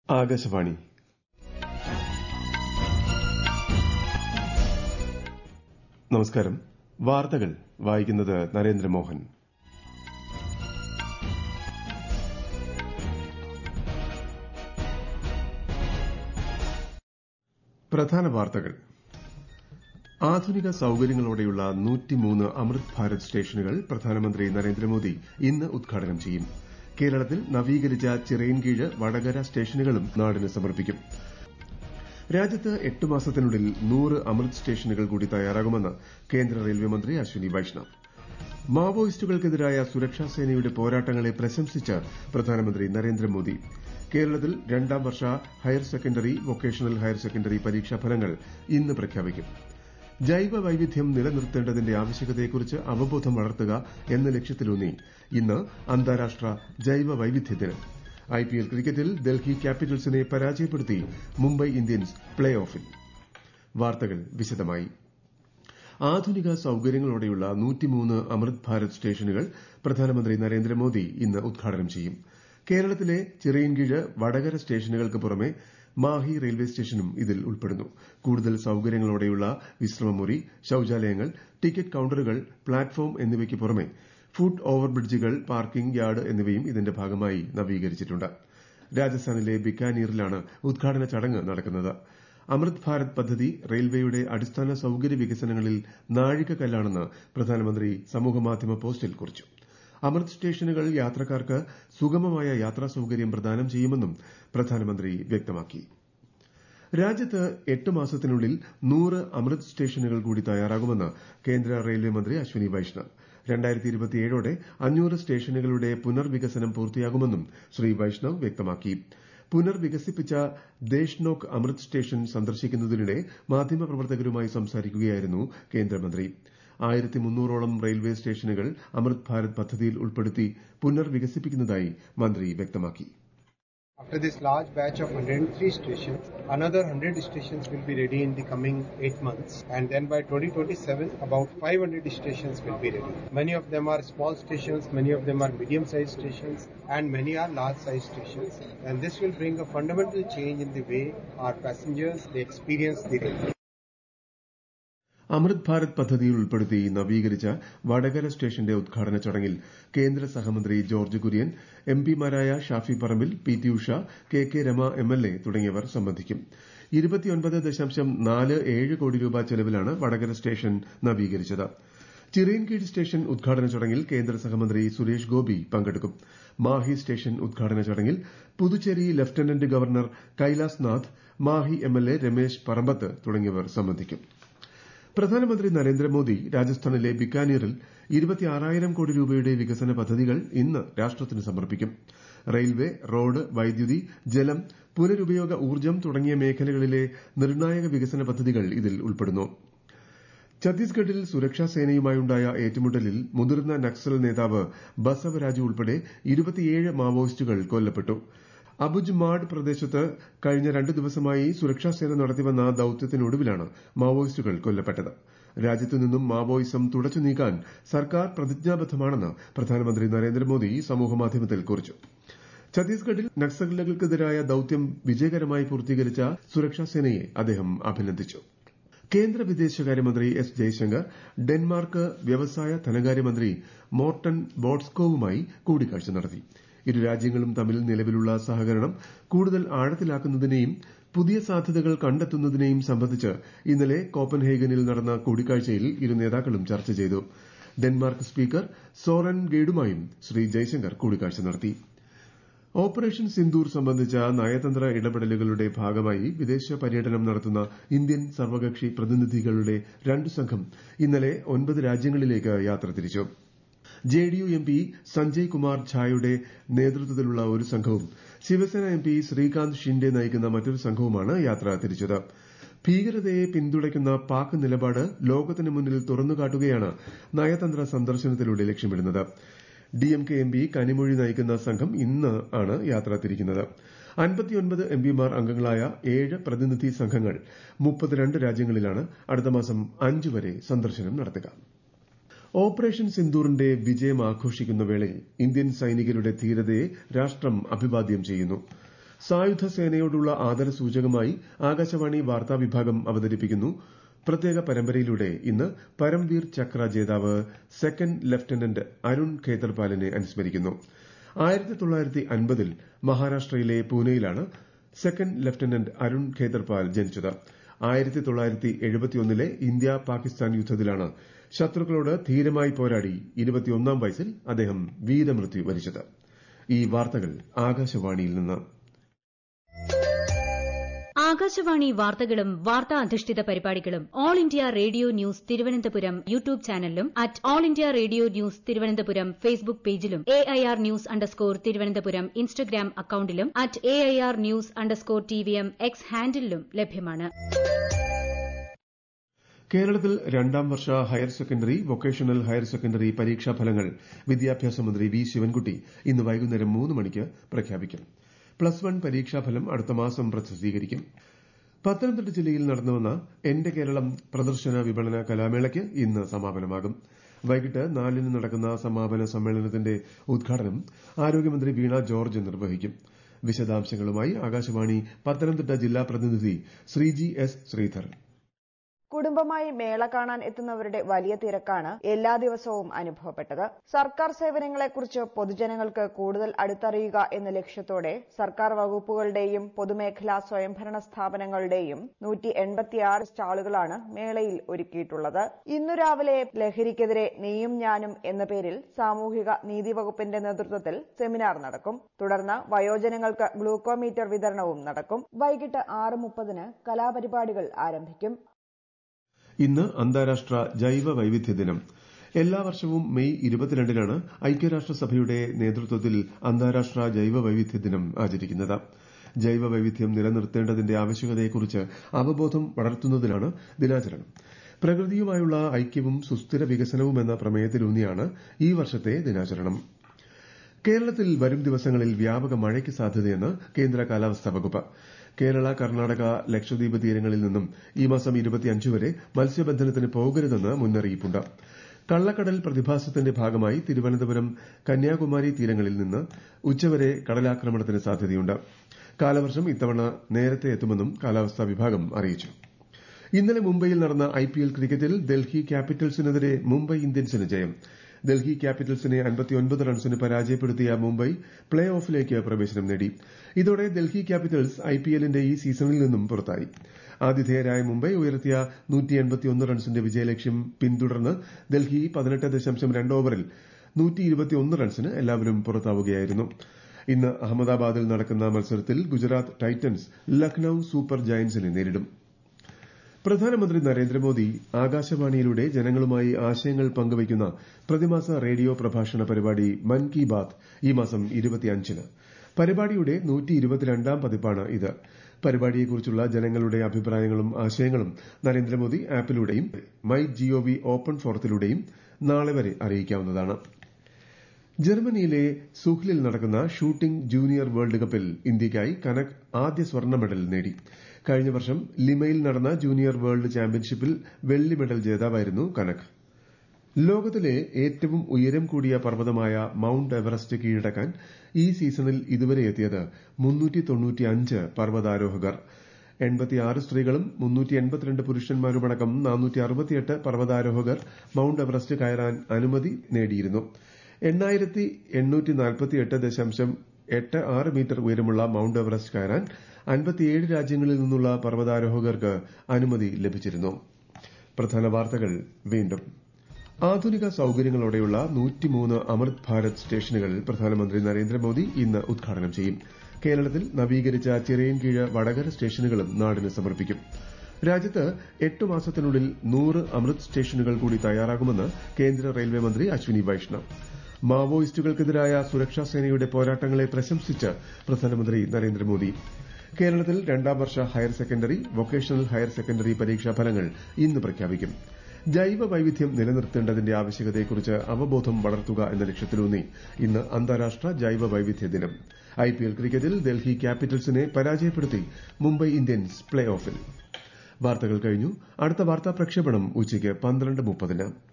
ആകാശവാണി നമസ്കാരം വാർത്തകൾ വായിക്കുന്നത് നരേന്ദ്രമോഹൻ പ്രധാന വാർത്തകൾ ആധുനിക സൌകര്യങ്ങളോടെയുള്ള നൂറ്റിമൂന്ന് അമൃത് ഭാരത് സ്റ്റേഷനുകൾ പ്രധാനമന്ത്രി നരേന്ദ്രമോദി ഇന്ന് ഉദ്ഘാടനം ചെയ്യും കേരളത്തിൽ നവീകരിച്ച ചിറയിൻകീഴ് വടകര സ്റ്റേഷനുകളും നാടിന് സമർപ്പിക്കും രാജ്യത്ത് എട്ട് മാസത്തിനുള്ളിൽ നൂറ് അമൃത് സ്റ്റേഷനുകൾ കൂടി തയ്യാറാകുമെന്ന് കേന്ദ്ര റെയിൽവേ മന്ത്രി അശ്വിനി വൈഷ്ണവ് മാവോയിസ്റ്റുകൾക്കെതിരായ സുരക്ഷാ സേനയുടെ പോരാട്ടങ്ങളെ പ്രശംസിച്ച് പ്രധാനമന്ത്രി നരേന്ദ്രമോദി കേരളത്തിൽ രണ്ടാം വർഷ higher secondary vocational higher secondary പരീക്ഷാ ഫലങ്ങൾ ഇന്ന് പ്രഖ്യാപിക്കും ജൈവ വൈവിധ്യം നിലനിർത്തേണ്ടതിന്റെ ആവശ്യകതയെക്കുറിച്ച് അവബോധം വളർത്തുക എന്ന ലക്ഷ്യത്തിലൂന്നി ഇന്ന് അന്താരാഷ്ട്ര ജൈവ വൈവിധ്യ ദിനം ഐപിഎൽ ക്രിക്കറ്റിൽ ഡൽഹി ക്യാപിറ്റൽസിനെ പരാജയപ്പെടുത്തി മുംബൈ ഇന്ത്യൻസ് പ്ലേ ഓഫിൽ വാർത്തകൾ വിശദമായി ആധുനിക സൌകര്യങ്ങളോടെയുള്ള നൂറ്റിമൂന്ന് അമൃത് ഭാരത് സ്റ്റേഷനുകൾ പ്രധാനമന്ത്രി നരേന്ദ്രമോദി ഇന്ന് ഉദ്ഘാടനം ചെയ്യും കേരളത്തിലെ ചിറയിൻകീഴ് വടകര സ്റ്റേഷനുകൾക്ക് പുറമെ മാഹി റെയിൽവേ സ്റ്റേഷനും ഇതിൽ ഉൾപ്പെടുന്നു കൂടുതൽ സൌകര്യങ്ങളോടെയുള്ള വിശ്രമമുറി ശൌചാലയങ്ങൾ ടിക്കറ്റ് കൌണ്ടറുകൾ പ്ലാറ്റ്ഫോം എന്നിവയ്ക്ക് പുറമെ ഫുട് ഓവർബ്രിഡ്ജുകൾ പാർക്കിംഗ് യാർഡ് എന്നിവയും ഇതിന്റെ ഭാഗമായി നവീകരിച്ചിട്ടുണ്ട് രാജസ്ഥാനിലെ ബിക്കാനീറിലാണ് ഉദ്ഘാടന ചടങ്ങ് നടക്കുന്നത് അമൃത് ഭാരത് പദ്ധതി റെയിൽവേയുടെ അടിസ്ഥാന സൌകര്യ വികസനങ്ങളിൽ നാഴികക്കല്ലാണെന്ന് പ്രധാനമന്ത്രി സമൂഹമാധ്യമ പോസ്റ്റിൽ കുറിച്ചു അമൃത് സ്റ്റേഷനുകൾ യാത്രക്കാർക്ക് സുഗമമായ യാത്രാ സൌകര്യം പ്രദാനം ചെയ്യുമെന്നും പ്രധാനമന്ത്രി വ്യക്തമാക്കി രാജ്യത്ത് എട്ട് മാസത്തിനുള്ളിൽ നൂറ് അമൃത് സ്റ്റേഷനുകൾ കൂടി തയ്യാറാകുമെന്ന് കേന്ദ്ര റെയിൽവേ മന്ത്രി അശ്വിനി വൈഷ്ണവ് രണ്ടായിരത്തി ഇരുപത്തിയേഴോടെ അഞ്ഞൂറ് സ്റ്റേഷനുകളുടെ പുനർവികസനം പൂർത്തിയാകുമെന്നും ശ്രീ വൈഷ്ണവ് വ്യക്തമാക്കി പുനർവികസിപ്പിച്ച ദേശ്നോക് അമൃത് സ്റ്റേഷൻ സന്ദർശിക്കുന്നതിനിടെ മാധ്യമപ്രവർത്തകരുമായി സംസാരിക്കുകയായിരുന്നു കേന്ദ്രമന്ത്രി ആയിരത്തി മുന്നൂറോളം റെയിൽവേ സ്റ്റേഷനുകൾ അമൃത് ഭാരത് പദ്ധതിയിൽ ഉൾപ്പെടുത്തി പുനർവികസിപ്പിക്കുന്നതായി മന്ത്രി വ്യക്തമാക്കി After this large batch of 103 stations, another 100 stations will be ready in the coming eight months. And then by 2027, about 500 stations will be ready. Many of them are small stations, many of them are medium-sized stations, and many are large-sized stations. And this will bring a fundamental change in the way our passengers they experience the railway. അമൃത് ഭാരത് പദ്ധതിയിൽ ഉൾപ്പെടുത്തി നവീകരിച്ച വടകര സ്റ്റേഷന്റെ ഉദ്ഘാടന ചടങ്ങിൽ കേന്ദ്ര സഹമന്ത്രി George Kurian എംപിമാരായ Shafi Parambil P T Usha K K Rama MLA തുടങ്ങിയവർ സംബന്ധിക്കും കോടി രൂപ ചെലവിലാണ് വടകര സ്റ്റേഷൻ നവീകരിച്ചത് ചിറയിൻകീഴ് സ്റ്റേഷൻ ഉദ്ഘാടന ചടങ്ങിൽ കേന്ദ്ര സഹമന്ത്രി സുരേഷ് ഗോപി പങ്കെടുക്കും മാഹി സ്റ്റേഷൻ ഉദ്ഘാടന ചടങ്ങിൽ Puducherry lieutenant governor Kailash Nath Mahe MLA Ramesh Parambath തുടങ്ങിയവർ സംബന്ധിക്കും പ്രധാനമന്ത്രി നരേന്ദ്രമോദി രാജസ്ഥാനിലെ ബിക്കാനീറിൽ ഇരുപത്തിയാറായിരം കോടി രൂപയുടെ വികസന പദ്ധതികൾ ഇന്ന് രാഷ്ട്രത്തിന് സമർപ്പിക്കും റെയിൽവേ റോഡ് വൈദ്യുതി ജലം പുനരുപയോഗ ഊർജ്ജം തുടങ്ങിയ മേഖലകളിലെ നിർണായക വികസന പദ്ധതികൾ ഇതിൽ ഉൾപ്പെടുന്നു ഛത്തീസ്ഗഡിൽ സുരക്ഷാ സേനയുമായുണ്ടായ ഏറ്റുമുട്ടലിൽ മുതിർന്ന നക്സൽ നേതാവ് ബസവരാജു ഉൾപ്പെടെ ഇരുപത്തിയേഴ് മാവോയിസ്റ്റുകൾ കൊല്ലപ്പെട്ടു അബുജ്മാഡ് പ്രദേശത്ത് കഴിഞ്ഞ രണ്ടു ദിവസമായി സുരക്ഷാസേന നടത്തിവന്ന ദൌത്യത്തിനൊടുവിലാണ് മാവോയിസ്റ്റുകൾ കൊല്ലപ്പെട്ടത് രാജ്യത്തു നിന്നും മാവോയിസം തുടച്ചു നീക്കാൻ സർക്കാർ പ്രതിജ്ഞാബദ്ധമാണെന്ന് പ്രധാനമന്ത്രി നരേന്ദ്രമോദി സമൂഹമാധ്യമത്തിൽ കുറിച്ചു ഛത്തീസ്ഗഡിൽ നക്സലുകൾക്കെതിരായ ദൌത്യം വിജയകരമായി പൂർത്തീകരിച്ച സുരക്ഷാസേനയെ അദ്ദേഹം അഭിനന്ദിച്ചു കേന്ദ്ര വിദേശകാര്യമന്ത്രി എസ് ജയശങ്കർ ഡെൻമാർക്ക് വ്യവസായ ധനകാര്യമന്ത്രി മോർട്ടൻ ബോട്സ്കോവുമായി കൂടിക്കാഴ്ച നടത്തി ഇരു രാജ്യങ്ങളും തമ്മിൽ നിലവിലുള്ള സഹകരണം കൂടുതൽ ആഴത്തിലാക്കുന്നതിനെയും പുതിയ സാധ്യതകൾ കണ്ടെത്തുന്നതിനെയും സംബന്ധിച്ച് ഇന്നലെ കോപ്പൻഹേഗനിൽ നടന്ന കൂടിക്കാഴ്ചയിൽ ഇരു നേതാക്കളും ചർച്ച ചെയ്തു ഡെൻമാർക്ക് സ്പീക്കർ സോറൻ ഗെയ്ഡുമായും ശ്രീ ജയശങ്കർ കൂടിക്കാഴ്ച നടത്തി ഓപ്പറേഷൻ സിന്ദൂർ സംബന്ധിച്ച നയതന്ത്ര ഇടപെടലുകളുടെ ഭാഗമായി വിദേശ പര്യടനം നടത്തുന്ന ഇന്ത്യൻ സർവകക്ഷി പ്രതിനിധികളുടെ രണ്ടു സംഘം ഇന്നലെ ഒൻപത് രാജ്യങ്ങളിലേക്ക് യാത്ര തിരിച്ചു ജെഡിയു എംപി സഞ്ജയ് കുമാർ ഝായുടെ നേതൃത്വത്തിലുള്ള ഒരു സംഘവും ശിവസേന എംപി ശ്രീകാന്ത് ഷിൻഡെ നയിക്കുന്ന മറ്റൊരു സംഘവുമാണ് യാത്ര തിരിച്ചത് ഭീകരതയെ പിന്തുണയ്ക്കുന്ന പാക് നിലപാട് ലോകത്തിന് മുന്നിൽ തുറന്നുകാട്ടുകയാണ് നയതന്ത്ര സന്ദർശനത്തിലൂടെ ലക്ഷ്യമിടുന്നത് ഡിഎംകെ എംപി കനിമൊഴി നയിക്കുന്ന സംഘം ഇന്ന് ആണ് യാത്ര തിരിക്കുന്നത് അൻപത്തിയൊൻപത് എംപിമാർ അംഗങ്ങളായ ഏഴ് പ്രതിനിധി സംഘങ്ങൾ മുപ്പത്തിരണ്ട് രാജ്യങ്ങളിലാണ് അടുത്ത മാസം അഞ്ച് വരെ സന്ദർശനം നടത്തുക ഓപ്പറേഷൻ സിന്ദൂറിന്റെ വിജയം ആഘോഷിക്കുന്ന വേളയിൽ ഇന്ത്യൻ സൈനികരുടെ ധീരതയെ രാഷ്ട്രം അഭിവാദ്യം ചെയ്യുന്നു സായുധ സേനയോടുള്ള ആദരസൂചകമായി ആകാശവാണി വാർത്താ വിഭാഗം അവതരിപ്പിക്കുന്നു പ്രത്യേക പരമ്പരയിലൂടെ ഇന്ന് പരംവീർ ചക്ര ജേതാവ് സെക്കൻഡ് ലഫ്റ്റനന്റ് അരുൺ ഖേത്തർപാലിനെ അനുസ്മരിക്കുന്നു ആയിരത്തി തൊള്ളായിരത്തി അൻപതിൽ മഹാരാഷ്ട്രയിലെ പൂനെയിലാണ് സെക്കൻഡ് ലഫ്റ്റനന്റ് അരുൺ ഖേത്തർപാൽ ജനിച്ചത് ആയിരത്തി തൊള്ളായിരത്തി എഴുപത്തിയൊന്നിലെ ഇന്ത്യ പാകിസ്ഥാൻ യുദ്ധത്തിലാണ് ശത്രുക്കളോട് ധീരമായി പോരാടി ഇരുപത്തിയൊന്നാം വയസ്സിൽ അദ്ദേഹം വീരമൃത്യു വരിച്ചത് ഈ വാർത്തകൾ ആകാശവാണിയിൽ നിന്ന് ആകാശവാണി വാർത്തകളും വാർത്താ അധിഷ്ഠിത പരിപാടികളും all India radio news Thiruvananthapuram YouTube ചാനലിലും at all India radio news Thiruvananthapuram Facebook പേജിലും A I R news underscore Thiruvananthapuram Instagram അക്കൌണ്ടിലും at A I R news underscore T V M X ഹാൻഡിലും ലഭ്യമാണ് കേരളത്തിൽ രണ്ടാം വർഷ higher secondary vocational higher secondary പരീക്ഷാ ഫലങ്ങൾ വിദ്യാഭ്യാസ മന്ത്രി വി ശിവൻകുട്ടി ഇന്ന് വൈകുന്നേരം മൂന്ന് മണിക്ക് പ്രഖ്യാപിക്കും പ്ലസ് വൺ പരീക്ഷാഫലം അടുത്ത മാസം പ്രസിദ്ധീകരിക്കും പത്തനംതിട്ട ജില്ലയിൽ നടന്നുവന്ന എന്റെ കേരളം പ്രദർശന വിപണന കലാമേളയ്ക്ക് ഇന്ന് സമാപനമാകും വൈകിട്ട് നാലിന് നടക്കുന്ന സമാപന സമ്മേളനത്തിന്റെ ഉദ്ഘാടനം ആരോഗ്യമന്ത്രി വീണ ജോർജ് നിർവഹിക്കും വിശദാംശങ്ങളുമായി ആകാശവാണി പത്തനംതിട്ട ജില്ലാ പ്രതിനിധി ശ്രീജി എസ് ശ്രീധർ കുടുംബമായി മേള കാണാൻ എത്തുന്നവരുടെ വലിയ തിരക്കാണ് എല്ലാ ദിവസവും അനുഭവപ്പെട്ടത് സർക്കാർ സേവനങ്ങളെക്കുറിച്ച് പൊതുജനങ്ങൾക്ക് കൂടുതൽ അടുത്തറിയുക എന്ന ലക്ഷ്യത്തോടെ സർക്കാർ വകുപ്പുകളുടെയും പൊതുമേഖലാ സ്വയംഭരണ സ്ഥാപനങ്ങളുടെയും നൂറ്റി എൺപത്തിയാറ് സ്റ്റാളുകളാണ് മേളയിൽ ഒരുക്കിയിട്ടുള്ളത് ഇന്നു രാവിലെ ലഹരിക്കെതിരെ നീയും ഞാനും എന്ന പേരിൽ സാമൂഹിക നീതി വകുപ്പിന്റെ നേതൃത്വത്തിൽ സെമിനാർ നടക്കും തുടർന്ന് വയോജനങ്ങൾക്ക് ഗ്ലൂക്കോമീറ്റർ വിതരണവും നടക്കും വൈകിട്ട് ആറ് മുപ്പതിന് കലാപരിപാടികൾ ആരംഭിക്കും ഇന്ന് അന്താരാഷ്ട്ര ജൈവ വൈവിധ്യ ദിനം എല്ലാ വർഷവും മെയ് ഇരുപത്തിരണ്ടിനാണ് ഐക്യരാഷ്ട്രസഭയുടെ നേതൃത്വത്തിൽ അന്താരാഷ്ട്ര ജൈവ വൈവിധ്യ ദിനം ആചരിക്കുന്നത് ജൈവ വൈവിധ്യം നിലനിർത്തേണ്ടതിന്റെ ആവശ്യകതയെക്കുറിച്ച് അവബോധം വളർത്തുന്നതിനാണ് ദിനാചരണം പ്രകൃതിയുമായുള്ള ഐക്യവും സുസ്ഥിര വികസനവും എന്ന പ്രമേയത്തിലൂന്നിയാണ് ഈ വർഷത്തെ ദിനാചരണം കേരളത്തിൽ വരും ദിവസങ്ങളിൽ വ്യാപക മഴയ്ക്ക് സാധ്യതയെന്ന് കേന്ദ്ര കാലാവസ്ഥാ വകുപ്പ് കേരള കർണാടക ലക്ഷദ്വീപ് തീരങ്ങളിൽ നിന്നും ഈ മാസം വരെ മത്സ്യബന്ധനത്തിന് പോകരുതെന്ന് മുന്നറിയിപ്പുണ്ട് കള്ളക്കടൽ പ്രതിഭാസത്തിന്റെ ഭാഗമായി തിരുവനന്തപുരം കന്യാകുമാരി തീരങ്ങളിൽ നിന്ന് ഉച്ചവരെ കടലാക്രമണത്തിന് സാധ്യതയുണ്ട് കാലവർഷം ഇത്തവണ നേരത്തെ എത്തുമെന്നും കാലാവസ്ഥാ വിഭാഗം അറിയിച്ചു ഇന്നലെ മുംബൈയിൽ നടന്ന ഐപിഎൽ ക്രിക്കറ്റിൽ ഡൽഹി ക്യാപിറ്റൽസിനെതിരെ മുംബൈ ഇന്ത്യൻസിന് ജയം ഡൽഹി ക്യാപിറ്റൽസിനെ അൻപത്തിയൊൻപത് റൺസിന് പരാജയപ്പെടുത്തിയ മുംബൈ പ്ലേ ഓഫിലേക്ക് പ്രവേശനം നേടി ഇതോടെ ഡൽഹി ക്യാപിറ്റൽസ് ഐപിഎല്ലിന്റെ ഈ സീസണിൽ നിന്നും പുറത്തായി ആതിഥേയരായ മുംബൈ ഉയർത്തിയ റൺസിന്റെ വിജയലക്ഷ്യം പിന്തുടർന്ന് ഡൽഹി പതിനെട്ട് ദശാംശം രണ്ട് ഓവറിൽ റൺസിന് എല്ലാവരും പുറത്താവുകയായിരുന്നു ഇന്ന് അഹമ്മദാബാദിൽ നടക്കുന്ന മത്സരത്തിൽ ഗുജറാത്ത് ടൈറ്റൻസ് ലക്നൌ സൂപ്പർ ജയന്റ്സിനെ നേരിടും പ്രധാനമന്ത്രി നരേന്ദ്രമോദി ആകാശവാണിയിലൂടെ ജനങ്ങളുമായി ആശയങ്ങൾ പങ്കുവയ്ക്കുന്ന പ്രതിമാസ റേഡിയോ പ്രഭാഷണ പരിപാടി മൻ കി ബാത് ഈ മാസം ഇരുപത്തിയഞ്ചിന് പരിപാടിയുടെ നൂറ്റിയിരുപത്തിരണ്ടാം പതിപ്പാണ് ഇത് പരിപാടിയെക്കുറിച്ചുള്ള ജനങ്ങളുടെ അഭിപ്രായങ്ങളും ആശയങ്ങളും നരേന്ദ്രമോദി ആപ്പിലൂടെയും മൈ ജിഒവി ഓപ്പൺ ഫോറത്തിലൂടെയും നാളെ വരെ അറിയിക്കാവുന്നതാണ് ജർമ്മനിയിലെ സുഹ്ലിൽ നടക്കുന്ന ഷൂട്ടിംഗ് ജൂനിയർ വേൾഡ് കപ്പിൽ ഇന്ത്യയ്ക്കായി കനക് ആദ്യ സ്വർണ്ണ മെഡൽ നേടി കഴിഞ്ഞ വർഷം ലിമയിൽ നടന്ന ജൂനിയർ വേൾഡ് ചാമ്പ്യൻഷിപ്പിൽ വെള്ളി മെഡൽ ജേതാവായിരുന്നു കനക് ലോകത്തിലെ ഏറ്റവും ഉയരം കൂടിയ പർവ്വതമായ മൌണ്ട് എവറസ്റ്റ് കീഴടക്കാൻ ഈ സീസണിൽ ഇതുവരെ എത്തിയത് പർവ്വതാരോഹകർ എൺപത്തിയാറ് സ്ത്രീകളും പുരുഷന്മാരുമടക്കം പർവ്വതാരോഹകർ മൌണ്ട് എവറസ്റ്റ് കയറാൻ അനുമതി നേടിയിരുന്നു എണ്ണായിരത്തി എണ്ണൂറ്റി നാൽപ്പത്തിയെട്ട് ദശാംശം എട്ട് ആറ് മീറ്റർ ഉയരമുള്ള മൌണ്ട് എവറസ്റ്റ് കയറാൻ അൻപത്തിയേഴ് രാജ്യങ്ങളിൽ നിന്നുള്ള പർവ്വതാരോഹകർക്ക് അനുമതി ലഭിച്ചിരുന്നു പ്രധാന വാർത്തകൾ വീണ്ടും ആധുനിക സൌകര്യങ്ങളോടെയുള്ള നൂറ്റിമൂന്ന് അമൃത് ഭാരത് സ്റ്റേഷനുകൾ പ്രധാനമന്ത്രി നരേന്ദ്രമോദി ഇന്ന് ഉദ്ഘാടനം ചെയ്യും കേരളത്തിൽ നവീകരിച്ച ചിറയൻകീഴ് വടകര സ്റ്റേഷനുകളും നാടിന് സമർപ്പിക്കും രാജ്യത്ത് എട്ട് മാസത്തിനുള്ളിൽ നൂറ് അമൃത് സ്റ്റേഷനുകൾ കൂടി തയ്യാറാകുമെന്ന് കേന്ദ്ര റെയിൽവേ മന്ത്രി അശ്വിനി വൈഷ്ണവ് മാവോയിസ്റ്റുകൾക്കെതിരായ സുരക്ഷാ സേനയുടെ പോരാട്ടങ്ങളെ പ്രശംസിച്ച് പ്രധാനമന്ത്രി നരേന്ദ്രമോദി കേരളത്തിൽ രണ്ടാം വർഷ higher secondary vocational higher secondary പരീക്ഷാ ഫലങ്ങൾ ഇന്ന് പ്രഖ്യാപിക്കും ജൈവ വൈവിധ്യം നിലനിർത്തേണ്ടതിന്റെ ആവശ്യകതയെക്കുറിച്ച് അവബോധം വളർത്തുക എന്ന ലക്ഷ്യത്തിലൂന്നി ഇന്ന് അന്താരാഷ്ട്ര ജൈവ വൈവിധ്യ ദിനം ഐപിഎൽ ക്രിക്കറ്റിൽ ഡൽഹി ക്യാപിറ്റൽസിനെ പരാജയപ്പെടുത്തി മുംബൈ ഇന്ത്യൻസ് പ്ലേ ഓഫിൽ വാർത്തകൾ കഴിഞ്ഞു അടുത്ത വാർത്താ പ്രക്ഷേപണം ഉച്ചയ്ക്ക് പന്ത്രണ്ട് മുപ്പതിന്